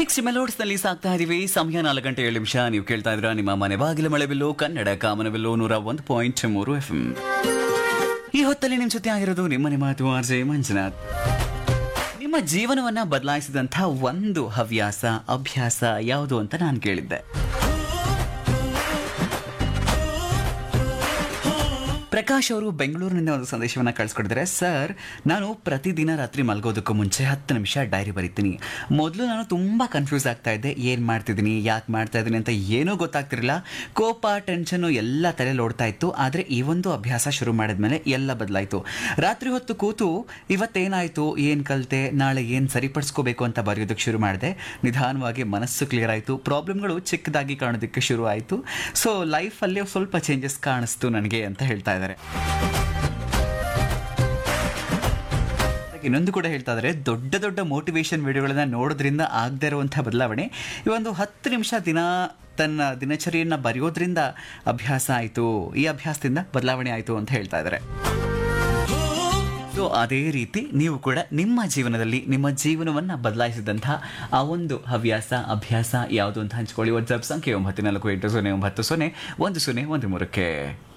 mix ಮೆಲೋಡ್ಸ್ ನಲ್ಲಿ ಸಾಕ್ತಾ ಇದೀವಿ ಸಮಯ ನಾಲ್ಕು ಗಂಟೆ ಏಳು ನಿಮಿಷ ನೀವು ಕೇಳ್ತಾ ಇದ್ರ ನಿಮ್ಮ ಮನೆ ಬಾಗಿಲ ಮಳೆಬಿಲ್ಲು ಕನ್ನಡ ಕಾಮನಬಿಲ್ಲು ನೂರ ಒಂದು ಪಾಯಿಂಟ್ ಮೂರು ಎಫ್ ಈ ಹೊತ್ತಲ್ಲಿ ನಿಮ್ ಜೊತೆ ಆಗಿರೋದು ನಿಮ್ಮನೆ ಮಾತು ಆರ್ ಜೆ ಮಂಜುನಾಥ್ ನಿಮ್ಮ ಜೀವನವನ್ನ ಬದಲಾಯಿಸಿದಂಥ ಒಂದು ಹವ್ಯಾಸ ಅಭ್ಯಾಸ ಯಾವುದು ಅಂತ ನಾನು ಕೇಳಿದ್ದೆ ಪ್ರಕಾಶ್ ಅವರು ಬೆಂಗಳೂರಿನಿಂದ ಒಂದು ಸಂದೇಶವನ್ನ ಕಳಿಸ್ಕೊಡಿದ್ದಾರೆ ಸರ್ ನಾನು ಪ್ರತಿದಿನ ರಾತ್ರಿ ಮಲಗೋದಕ್ಕೂ ಮುಂಚೆ ಹತ್ತು ನಿಮಿಷ ಡೈರಿ ಬರೀತೀನಿ ಮೊದಲು ನಾನು ತುಂಬ ಕನ್ಫ್ಯೂಸ್ ಆಗ್ತಾ ಇದ್ದೆ ಏನು ಮಾಡ್ತಿದ್ದೀನಿ ಯಾಕೆ ಮಾಡ್ತಾ ಇದ್ದೀನಿ ಅಂತ ಏನೂ ಗೊತ್ತಾಗ್ತಿರಲಿಲ್ಲ ಕೋಪ ಟೆನ್ಷನ್ನು ಎಲ್ಲ ತಲೆಯಲ್ಲಿ ಓಡ್ತಾ ಇತ್ತು ಆದರೆ ಈ ಒಂದು ಅಭ್ಯಾಸ ಶುರು ಮಾಡಿದ್ಮೇಲೆ ಎಲ್ಲ ಬದಲಾಯಿತು ರಾತ್ರಿ ಹೊತ್ತು ಕೂತು ಇವತ್ತೇನಾಯಿತು ಏನು ಕಲಿತೆ ನಾಳೆ ಏನು ಸರಿಪಡಿಸ್ಕೋಬೇಕು ಅಂತ ಬರೆಯೋದಕ್ಕೆ ಶುರು ಮಾಡಿದೆ ನಿಧಾನವಾಗಿ ಮನಸ್ಸು ಕ್ಲಿಯರ್ ಆಯಿತು ಪ್ರಾಬ್ಲಮ್ಗಳು ಚಿಕ್ಕದಾಗಿ ಕಾಣೋದಕ್ಕೆ ಶುರು ಆಯಿತು ಸೊ ಲೈಫಲ್ಲಿ ಸ್ವಲ್ಪ ಚೇಂಜಸ್ ಕಾಣಿಸ್ತು ನನಗೆ ಅಂತ ಹೇಳ್ತಾ ಇದ್ದಾರೆ ಇನ್ನೊಂದು ಕೂಡ ಹೇಳ್ತಾ ಇದ್ದಾರೆ ದೊಡ್ಡ ದೊಡ್ಡ ಮೋಟಿವೇಶನ್ ವಿಡಿಯೋಗಳನ್ನ ನೋಡೋದ್ರಿಂದ ಆಗದೆ ಇರುವಂತಹ ಬದಲಾವಣೆ ಈ ಒಂದು ಹತ್ತು ನಿಮಿಷ ದಿನ ತನ್ನ ದಿನಚರಿಯನ್ನ ಬರೆಯೋದ್ರಿಂದ ಅಭ್ಯಾಸ ಆಯಿತು ಈ ಅಭ್ಯಾಸದಿಂದ ಬದಲಾವಣೆ ಆಯಿತು ಅಂತ ಹೇಳ್ತಾ ಇದ್ದಾರೆ ಸೊ ಅದೇ ರೀತಿ ನೀವು ಕೂಡ ನಿಮ್ಮ ಜೀವನದಲ್ಲಿ ನಿಮ್ಮ ಜೀವನವನ್ನ ಬದಲಾಯಿಸಿದಂತಹ ಆ ಒಂದು ಹವ್ಯಾಸ ಅಭ್ಯಾಸ ಯಾವುದು ಅಂತ ಹಂಚ್ಕೊಳ್ಳಿ ವಾಟ್ಸ್ಆಪ್ ಸಂಖ್ಯೆ ಒಂಬತ್ತು ನಾಲ್ಕು ಎಂಟು ಸೊನ್ನೆ ಒಂಬತ್ತು ಸೊನ್ನೆ ಒಂದು ಸೊನ್ನೆ ಒಂದು ಮೂರಕ್ಕೆ